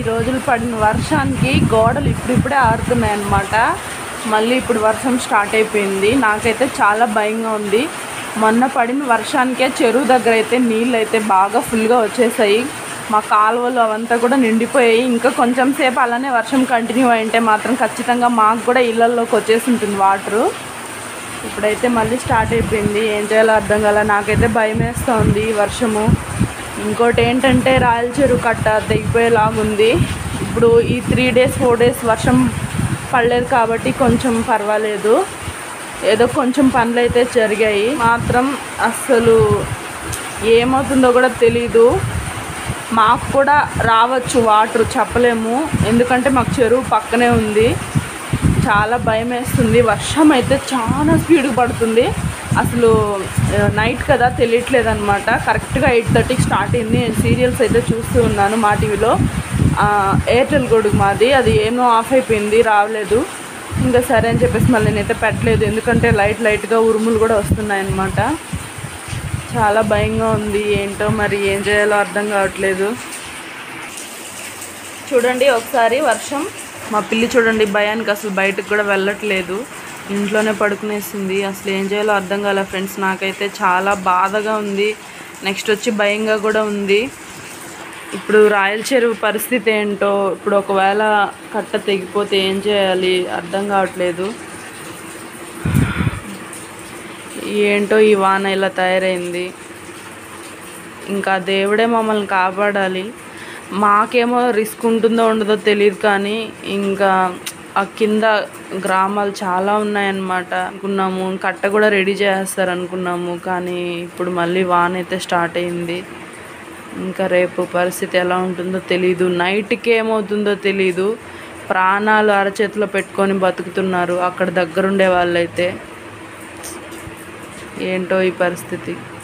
రోజులు పడిన వర్షానికి గోడలు ఇప్పుడిప్పుడే ఆరుతున్నాయి అన్నమాట మళ్ళీ ఇప్పుడు వర్షం స్టార్ట్ అయిపోయింది నాకైతే చాలా భయంగా ఉంది మొన్న పడిన వర్షానికే చెరువు దగ్గర అయితే నీళ్ళు అయితే బాగా ఫుల్గా వచ్చేసాయి మా కాలువలు అవంతా కూడా నిండిపోయాయి ఇంకా కొంచెం సేపు అలానే వర్షం కంటిన్యూ అయింటే మాత్రం ఖచ్చితంగా మాకు కూడా ఇళ్ళల్లోకి వచ్చేసి ఉంటుంది వాటరు ఇప్పుడైతే మళ్ళీ స్టార్ట్ అయిపోయింది ఏం చేయాలో అర్థం కాల నాకైతే భయం వేస్తుంది ఈ వర్షము ఇంకోటి ఏంటంటే రాయల చెరువు కట్ట తెగిపోయేలాగుంది ఇప్పుడు ఈ త్రీ డేస్ ఫోర్ డేస్ వర్షం పడలేదు కాబట్టి కొంచెం పర్వాలేదు ఏదో కొంచెం పనులు అయితే జరిగాయి మాత్రం అస్సలు ఏమవుతుందో కూడా తెలీదు మాకు కూడా రావచ్చు వాటర్ చెప్పలేము ఎందుకంటే మాకు చెరువు పక్కనే ఉంది చాలా భయం వేస్తుంది వర్షం అయితే చాలా స్పీడ్గా పడుతుంది అసలు ఆ, నైట్ కదా తెలియట్లేదు అనమాట కరెక్ట్గా ఎయిట్ థర్టీకి స్టార్ట్ అయింది నేను సీరియల్స్ అయితే చూస్తూ ఉన్నాను మా టీవీలో ఎయిర్టెల్ గొడుగు మాది అది ఏమో ఆఫ్ అయిపోయింది రావలేదు ఇంకా సరే అని చెప్పేసి మళ్ళీ నేనైతే పెట్టలేదు ఎందుకంటే లైట్ లైట్గా ఉరుములు కూడా వస్తున్నాయి అన్నమాట చాలా భయంగా ఉంది ఏంటో మరి ఏం చేయాలో అర్థం కావట్లేదు చూడండి ఒకసారి వర్షం మా పిల్లి చూడండి భయానికి అసలు బయటకు కూడా వెళ్ళట్లేదు ఇంట్లోనే పడుకునేసింది అసలు ఏం చేయాలో అర్థం కాలే ఫ్రెండ్స్ నాకైతే చాలా బాధగా ఉంది నెక్స్ట్ వచ్చి భయంగా కూడా ఉంది ఇప్పుడు రాయల చెరువు పరిస్థితి ఏంటో ఇప్పుడు ఒకవేళ కట్ట తెగిపోతే ఏం చేయాలి అర్థం కావట్లేదు ఏంటో ఈ వాన ఇలా తయారైంది ఇంకా దేవుడే మమ్మల్ని కాపాడాలి మాకేమో రిస్క్ ఉంటుందో ఉండదో తెలియదు కానీ ఇంకా ఆ కింద గ్రామాలు చాలా ఉన్నాయన్నమాట అనుకున్నాము కట్ట కూడా రెడీ చేస్తారు అనుకున్నాము కానీ ఇప్పుడు మళ్ళీ వాన అయితే స్టార్ట్ అయింది ఇంకా రేపు పరిస్థితి ఎలా ఉంటుందో తెలీదు నైట్కి ఏమవుతుందో తెలీదు ప్రాణాలు అరచేతిలో పెట్టుకొని బతుకుతున్నారు అక్కడ దగ్గరుండే వాళ్ళైతే ఏంటో ఈ పరిస్థితి